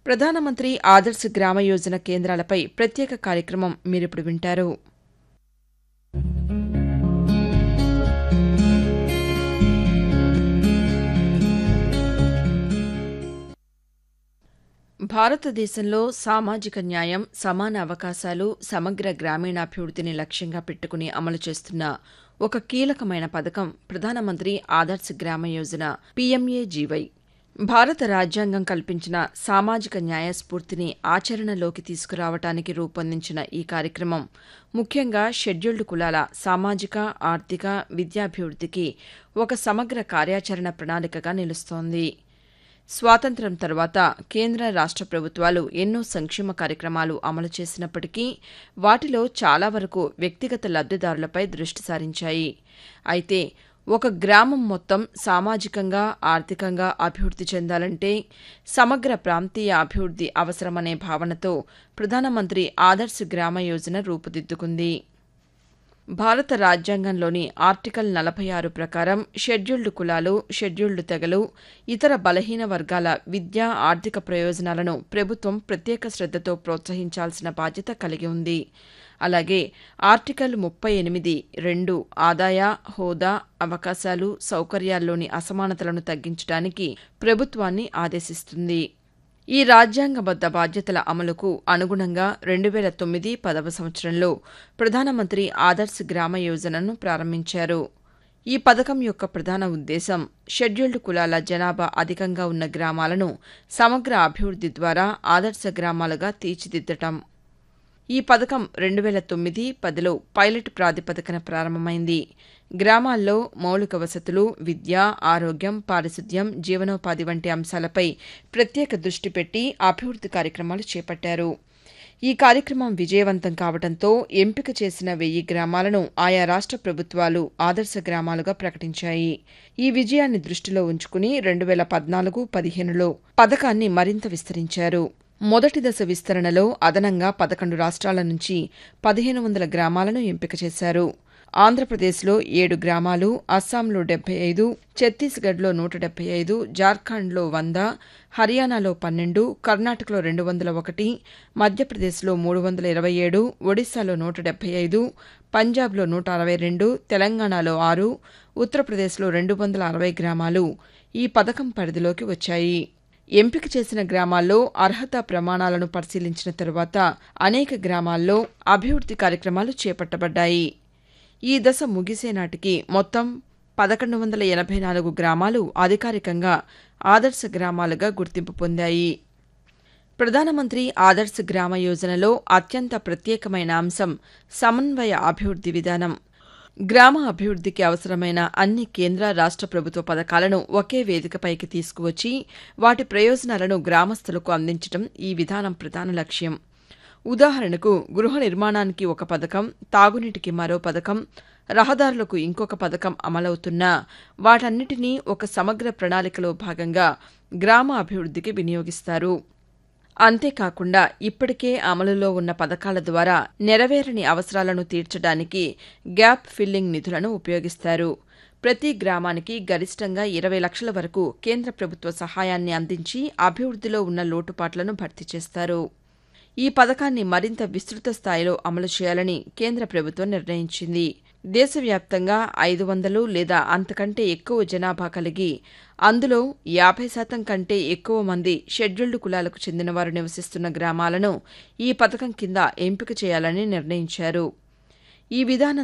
ప్రధానమంత్రి ఆదర్శ్ గ్రామ యోజన కేంద్రాలపై ప్రత్యేక కార్యక్రమం మీరిప్పుడు వింటారు భారతదేశంలో సామాజిక న్యాయం సమాన అవకాశాలు సమగ్ర గ్రామీణాభివృద్ధిని లక్ష్యంగా పెట్టుకుని అమలు చేస్తున్న ఒక కీలకమైన పథకం ప్రధానమంత్రి ఆదర్శ్ గ్రామ యోజన పీఎంఏజీవై భారత రాజ్యాంగం కల్పించిన సామాజిక న్యాయ స్ఫూర్తిని ఆచరణలోకి తీసుకురావటానికి రూపొందించిన ఈ కార్యక్రమం ముఖ్యంగా షెడ్యూల్డ్ కులాల సామాజిక ఆర్థిక విద్యాభివృద్ధికి ఒక సమగ్ర కార్యాచరణ ప్రణాళికగా నిలుస్తోంది స్వాతంత్ర్యం తర్వాత కేంద్ర రాష్ట్ర ప్రభుత్వాలు ఎన్నో సంక్షేమ కార్యక్రమాలు అమలు చేసినప్పటికీ వాటిలో చాలా వరకు వ్యక్తిగత లబ్దిదారులపై దృష్టి సారించాయి అయితే ఒక గ్రామం మొత్తం సామాజికంగా ఆర్థికంగా అభివృద్ధి చెందాలంటే సమగ్ర ప్రాంతీయ అభివృద్ధి అవసరమనే భావనతో ప్రధానమంత్రి ఆదర్శ్ గ్రామ యోజన రూపుదిద్దుకుంది భారత రాజ్యాంగంలోని ఆర్టికల్ నలభై ఆరు ప్రకారం షెడ్యూల్డ్ కులాలు షెడ్యూల్డ్ తెగలు ఇతర బలహీన వర్గాల విద్యా ఆర్థిక ప్రయోజనాలను ప్రభుత్వం ప్రత్యేక శ్రద్దతో ప్రోత్సహించాల్సిన బాధ్యత కలిగి ఉంది అలాగే ఆర్టికల్ ముప్పై ఎనిమిది రెండు ఆదాయ హోదా అవకాశాలు సౌకర్యాల్లోని అసమానతలను తగ్గించడానికి ప్రభుత్వాన్ని ఆదేశిస్తుంది ఈ రాజ్యాంగబద్ద బాధ్యతల అమలుకు అనుగుణంగా రెండు వేల తొమ్మిది పదవ సంవత్సరంలో ప్రధానమంత్రి ఆదర్శ్ గ్రామ యోజనను ప్రారంభించారు ఈ పథకం యొక్క ప్రధాన ఉద్దేశం షెడ్యూల్డ్ కులాల జనాభా అధికంగా ఉన్న గ్రామాలను సమగ్ర అభివృద్ధి ద్వారా ఆదర్శ గ్రామాలుగా తీర్చిదిద్దటం ఈ పథకం రెండు వేల తొమ్మిది పదిలో పైలట్ ప్రాతిపదికన ప్రారంభమైంది గ్రామాల్లో మౌలిక వసతులు విద్య ఆరోగ్యం పారిశుద్ధ్యం జీవనోపాధి వంటి అంశాలపై ప్రత్యేక దృష్టి పెట్టి అభివృద్ధి కార్యక్రమాలు చేపట్టారు ఈ కార్యక్రమం విజయవంతం కావడంతో ఎంపిక చేసిన వెయ్యి గ్రామాలను ఆయా రాష్ట్ర ప్రభుత్వాలు ఆదర్శ గ్రామాలుగా ప్రకటించాయి ఈ విజయాన్ని దృష్టిలో ఉంచుకుని రెండు వేల పద్నాలుగు పదిహేనులో పథకాన్ని మరింత విస్తరించారు మొదటి దశ విస్తరణలో అదనంగా పదకొండు రాష్ట్రాల నుంచి పదిహేను వందల గ్రామాలను ఎంపిక చేశారు ఆంధ్రప్రదేశ్లో ఏడు గ్రామాలు అస్సాంలో డెబ్బై ఐదు ఛత్తీస్గఢ్లో నూట డెబ్బై ఐదు జార్ఖండ్లో వంద హర్యానాలో పన్నెండు కర్ణాటకలో రెండు వందల ఒకటి మధ్యప్రదేశ్లో మూడు వందల ఇరవై ఏడు ఒడిశాలో నూట డెబ్బై ఐదు పంజాబ్లో నూట అరవై రెండు తెలంగాణలో ఆరు ఉత్తరప్రదేశ్లో రెండు వందల అరవై గ్రామాలు ఈ పథకం పరిధిలోకి వచ్చాయి ఎంపిక చేసిన గ్రామాల్లో అర్హత ప్రమాణాలను పరిశీలించిన తరువాత అనేక గ్రామాల్లో అభివృద్ధి కార్యక్రమాలు చేపట్టబడ్డాయి ఈ దశ ముగిసే నాటికి మొత్తం పదకొండు వందల ఎనభై నాలుగు గ్రామాలు అధికారికంగా ఆదర్శ గ్రామాలుగా గుర్తింపు పొందాయి ప్రధానమంత్రి ఆదర్శ్ గ్రామ యోజనలో అత్యంత ప్రత్యేకమైన అంశం సమన్వయ అభివృద్ధి విధానం గ్రామ అభివృద్ధికి అవసరమైన అన్ని కేంద్ర రాష్ట్ర ప్రభుత్వ పథకాలను ఒకే వేదికపైకి తీసుకువచ్చి వాటి ప్రయోజనాలను గ్రామస్తులకు అందించడం ఈ విధానం ప్రధాన లక్ష్యం ఉదాహరణకు గృహ నిర్మాణానికి ఒక పథకం తాగునీటికి మరో పథకం రహదారులకు ఇంకొక పథకం అమలవుతున్నా వాటన్నిటినీ ఒక సమగ్ర ప్రణాళికలో భాగంగా గ్రామ అభివృద్ధికి వినియోగిస్తారు అంతేకాకుండా ఇప్పటికే అమలులో ఉన్న పథకాల ద్వారా నెరవేరని అవసరాలను తీర్చడానికి గ్యాప్ ఫిల్లింగ్ నిధులను ఉపయోగిస్తారు ప్రతి గ్రామానికి గరిష్టంగా ఇరవై లక్షల వరకు కేంద్ర ప్రభుత్వ సహాయాన్ని అందించి అభివృద్ధిలో ఉన్న లోటుపాట్లను భర్తీ చేస్తారు ఈ పథకాన్ని మరింత విస్తృత స్థాయిలో అమలు చేయాలని కేంద్ర ప్రభుత్వం నిర్ణయించింది దేశవ్యాప్తంగా ఐదు వందలు లేదా అంతకంటే ఎక్కువ జనాభా కలిగి అందులో యాభై శాతం కంటే ఎక్కువ మంది షెడ్యూల్డ్ కులాలకు చెందినవారు నివసిస్తున్న గ్రామాలను ఈ పథకం కింద ఎంపిక చేయాలని నిర్ణయించారు ఈ విధానం